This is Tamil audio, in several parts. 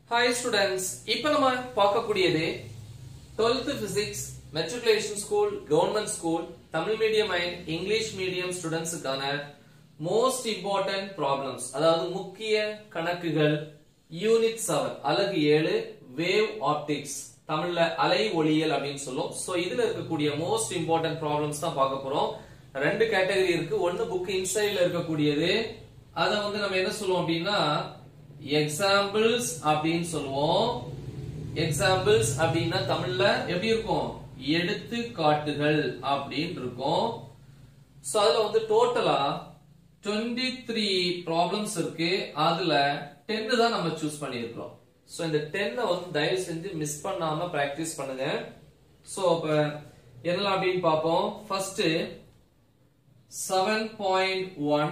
ஹாய் ஸ்டூடெண்ட்ஸ் இப்போ நம்ம பார்க்கக்கூடியது 12th physics matriculation school government school Tamil medium and English medium ஸ்டூடெண்ட்ஸுக்கான மோஸ்ட் இம்பார்ட்டன்ட் ப்ராப்ளம்ஸ் அதாவது முக்கிய கணக்குகள் யூனிட் செவன் அலகு ஏழு வேவ் ஆப்டிக்ஸ் தமிழ்ல அலை ஒளியல் அப்படின்னு சொல்லும் சோ இதுல இருக்கக்கூடிய மோஸ்ட் இம்பார்ட்டன்ட் ப்ராப்ளம்ஸ் தான் பார்க்க போறோம் ரெண்டு கேட்டகரி இருக்கு ஒன்னு புக் இன்சைட்ல இருக்கக்கூடியது அத வந்து நம்ம என்ன சொல்லுவோம் அப்படின்னா எக்ஸாம்பிள்ஸ் அப்படின்னு சொல்லுவோம் எக்ஸாம்பிள்ஸ் அப்படின்னா தமிழ்ல எப்படி இருக்கும் எடுத்துக்காட்டுகள் அப்படின்னு இருக்கும் சோ அதுல வந்து டோட்டலா 23 த்ரீ ப்ராப்ளம்ஸ் இருக்கு அதுல 10 தான் நம்ம சூஸ் பண்ணியிருக்கிறோம் சோ இந்த 10 வந்து தயவு செஞ்சு மிஸ் பண்ணாம பிராக்டிஸ் பண்ணுங்க சோ அப்ப என்னலாம் அப்படின்னு பார்ப்போம் first seven point one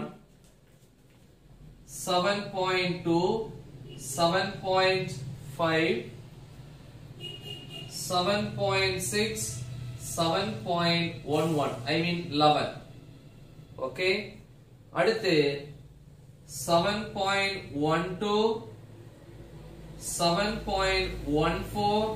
seven point two seven point five seven point six seven point one one I mean eleven okay அடுத்து seven point one two seven point one four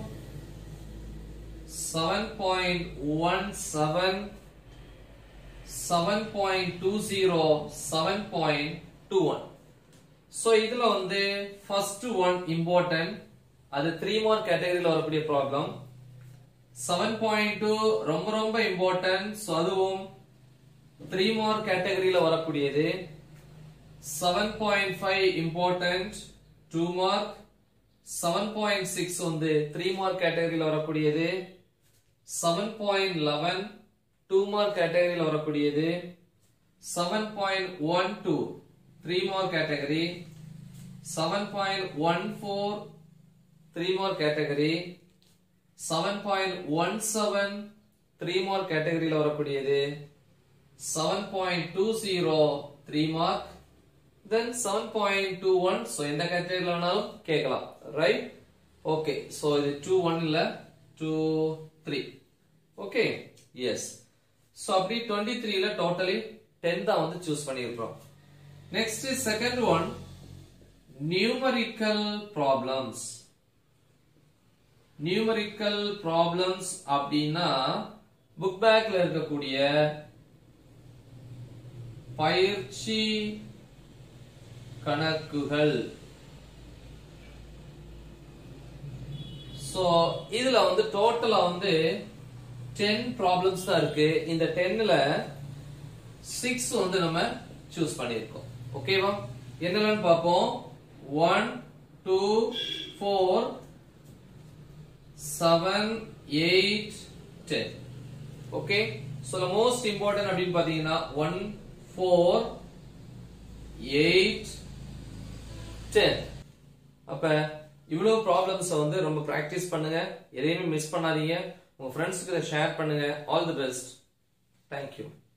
seven point one seven seven point two zero seven point two one so இதுல வந்து ஃபர்ஸ்ட் ஒன் இம்பார்ட்டன்ட் அது த்ரீ மார்க் கேட்டகரியில் வரக்கூடிய ப்ராப்ளம் செவன் பாயிண்ட் டூ ரொம்ப ரொம்ப இம்பார்ட்டன்ட் ஸோ அதுவும் த்ரீ மார்க் கேட்டகரியில் வரக்கூடியது seven point five important two mark seven point six வந்து த்ரீ மார்க் கேட்டகரியில் வரக்கூடியது seven point eleven two mark கேட்டகரியில் வரக்கூடியது seven point one two three mark category seven point one four three mark category seven point one seven three mark கேட்டகரியில் வரக்கூடியது seven point two zero three mark then seven point two one so எந்த கேட்டகரியில் வேணாலும் கேட்கலாம் ரைட் ஓகே ஸோ இது டூ ஒன் இல்ல two three okay yes so அப்படி டுவெண்ட்டி த்ரீல டோட்டலி டென் தான் வந்து சூஸ் பண்ணியிருக்கிறோம் next second one numerical problems numerical problems அப்படின்னா புக் பேக்ல இருக்கக்கூடிய பயிற்சி கணக்குகள் சோ இதுல வந்து டோட்டலா வந்து டென் ப்ராப்ளம்ஸ் தான் இருக்கு இந்த டென்ல சிக்ஸ் வந்து நம்ம சூஸ் பண்ணியிருக்கோம் ஓகேவா என்னென்னு பார்ப்போம் one two four seven eight ten okay so most important அப்படின்னு பார்த்தீங்கன்னா ஒன் ஃபோர் எயிட் டென் அப்ப இவ்வளவு ப்ராப்ளம்ஸ் வந்து ரொம்ப பிராக்டிஸ் பண்ணுங்க எதையுமே மிஸ் பண்ணாதீங்க உங்க ஃப்ரெண்ட்ஸ்க்கு ஷேர் பண்ணுங்க ஆல் தி பெஸ்ட் தேங்க்யூ